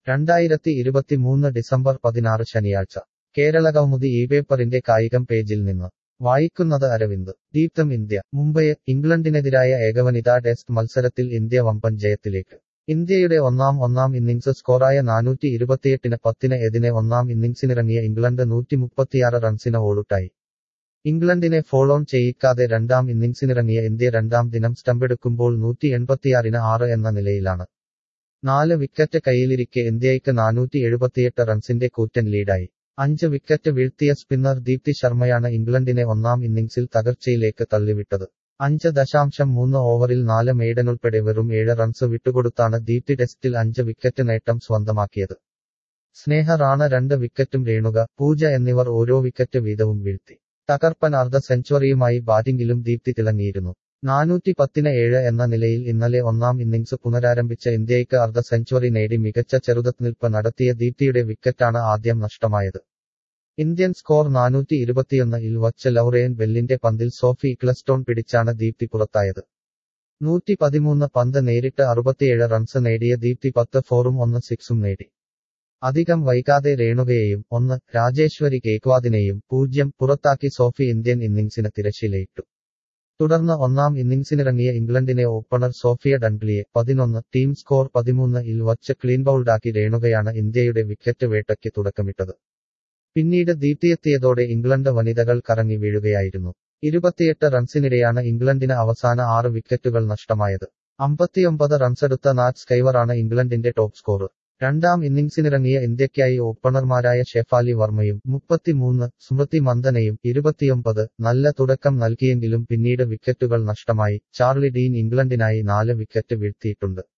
രണ്ടായിരത്തി ഇരുപത്തിമൂന്ന് ഡിസംബർ പതിനാറ് ശനിയാഴ്ച കേരളകൗമുദി ഈ പേപ്പറിന്റെ കായികം പേജിൽ നിന്ന് വായിക്കുന്നത് അരവിന്ദ് ദീപ്തം ഇന്ത്യ മുംബൈ ഇംഗ്ലണ്ടിനെതിരായ ഏകവനിതാ ടെസ്റ്റ് മത്സരത്തിൽ ഇന്ത്യ വമ്പൻ ജയത്തിലേക്ക് ഇന്ത്യയുടെ ഒന്നാം ഒന്നാം ഇന്നിംഗ്സ് സ്കോറായ നാനൂറ്റി ഇരുപത്തിയെട്ടിന് പത്തിന് എതിനെ ഒന്നാം ഇന്നിംഗ്സിനിറങ്ങിയ ഇംഗ്ലണ്ട് നൂറ്റി മുപ്പത്തിയാറ് റൺസിന് ഓളുട്ടായി ഇംഗ്ലണ്ടിനെ ഫോളോൺ ചെയ്യിക്കാതെ രണ്ടാം ഇന്നിംഗ്സിനിറങ്ങിയ ഇന്ത്യ രണ്ടാം ദിനം സ്റ്റമ്പെടുക്കുമ്പോൾ നൂറ്റി എൺപത്തിയാറിന് ആറ് എന്ന നിലയിലാണ് നാല് വിക്കറ്റ് കയ്യിലിരിക്കെ ഇന്ത്യയ്ക്ക് നാനൂറ്റി എഴുപത്തിയെട്ട് റൺസിന്റെ കൂറ്റൻ ലീഡായി അഞ്ച് വിക്കറ്റ് വീഴ്ത്തിയ സ്പിന്നർ ദീപ്തി ശർമ്മയാണ് ഇംഗ്ലണ്ടിനെ ഒന്നാം ഇന്നിംഗ്സിൽ തകർച്ചയിലേക്ക് തള്ളിവിട്ടത് അഞ്ച് ദശാംശം മൂന്ന് ഓവറിൽ നാല് മെയ്ഡനുൾപ്പെടെ വെറും ഏഴ് റൺസ് വിട്ടുകൊടുത്താണ് ദീപ്തി ടെസ്റ്റിൽ അഞ്ച് വിക്കറ്റ് നേട്ടം സ്വന്തമാക്കിയത് സ്നേഹ റാണ രണ്ട് വിക്കറ്റും രേണുക പൂജ എന്നിവർ ഓരോ വിക്കറ്റ് വീതവും വീഴ്ത്തി തകർപ്പൻ അർദ്ധ സെഞ്ചുറിയുമായി ബാറ്റിംഗിലും ദീപ്തി തിളങ്ങിയിരുന്നു നാനൂറ്റി പത്തിന് ഏഴ് എന്ന നിലയിൽ ഇന്നലെ ഒന്നാം ഇന്നിംഗ്സ് പുനരാരംഭിച്ച ഇന്ത്യയ്ക്ക് അർദ്ധ സെഞ്ചുറി നേടി മികച്ച ചെറുതത്നിൽപ്പ് നടത്തിയ ദീപ്തിയുടെ വിക്കറ്റാണ് ആദ്യം നഷ്ടമായത് ഇന്ത്യൻ സ്കോർ നാനൂറ്റി ഇരുപത്തിയൊന്ന് ഇൽ വച്ച് ലൗറയൻ ബെല്ലിന്റെ പന്തിൽ സോഫി ഇക്ലസ്റ്റോൺ പിടിച്ചാണ് ദീപ്തി പുറത്തായത് നൂറ്റി പതിമൂന്ന് പന്ത് നേരിട്ട് അറുപത്തിയേഴ് റൺസ് നേടിയ ദീപ്തി പത്ത് ഫോറും ഒന്ന് സിക്സും നേടി അധികം വൈകാതെ രേണുകയെയും ഒന്ന് രാജേശ്വരി കേക്വാദിനെയും പൂജ്യം പുറത്താക്കി സോഫി ഇന്ത്യൻ ഇന്നിംഗ്സിന് തിരശ്ശീലയിട്ടു തുടർന്ന് ഒന്നാം ഇന്നിംഗ്സിനിറങ്ങിയ ഇംഗ്ലണ്ടിനെ ഓപ്പണർ സോഫിയ ഡൺഗ്ലിയെ പതിനൊന്ന് ടീം സ്കോർ പതിമൂന്ന് ഇൽ വച്ച് ക്ലീൻ ബൗൾഡാക്കി രേണുകയാണ് ഇന്ത്യയുടെ വിക്കറ്റ് വേട്ടയ്ക്ക് തുടക്കമിട്ടത് പിന്നീട് ദീപ്തിയെത്തിയതോടെ ഇംഗ്ലണ്ട് വനിതകൾ കറങ്ങി വീഴുകയായിരുന്നു ഇരുപത്തിയെട്ട് റൺസിനിടെയാണ് ഇംഗ്ലണ്ടിന് അവസാന ആറ് വിക്കറ്റുകൾ നഷ്ടമായത് അമ്പത്തിയൊമ്പത് റൺസെടുത്ത നാറ്റ് സ്കൈവറാണ് ഇംഗ്ലണ്ടിന്റെ ടോപ്പ് സ്കോർ രണ്ടാം ഇന്നിംഗ്സിനിറങ്ങിയ ഇന്ത്യയ്ക്കായി ഓപ്പണർമാരായ ഷെഫാലി വർമ്മയും മുപ്പത്തിമൂന്ന് സ്മൃതി മന്ദനയും ഇരുപത്തിയൊമ്പത് നല്ല തുടക്കം നൽകിയെങ്കിലും പിന്നീട് വിക്കറ്റുകൾ നഷ്ടമായി ചാർലി ഡീൻ ഇംഗ്ലണ്ടിനായി നാല് വിക്കറ്റ് വീഴ്ത്തിയിട്ടുണ്ട്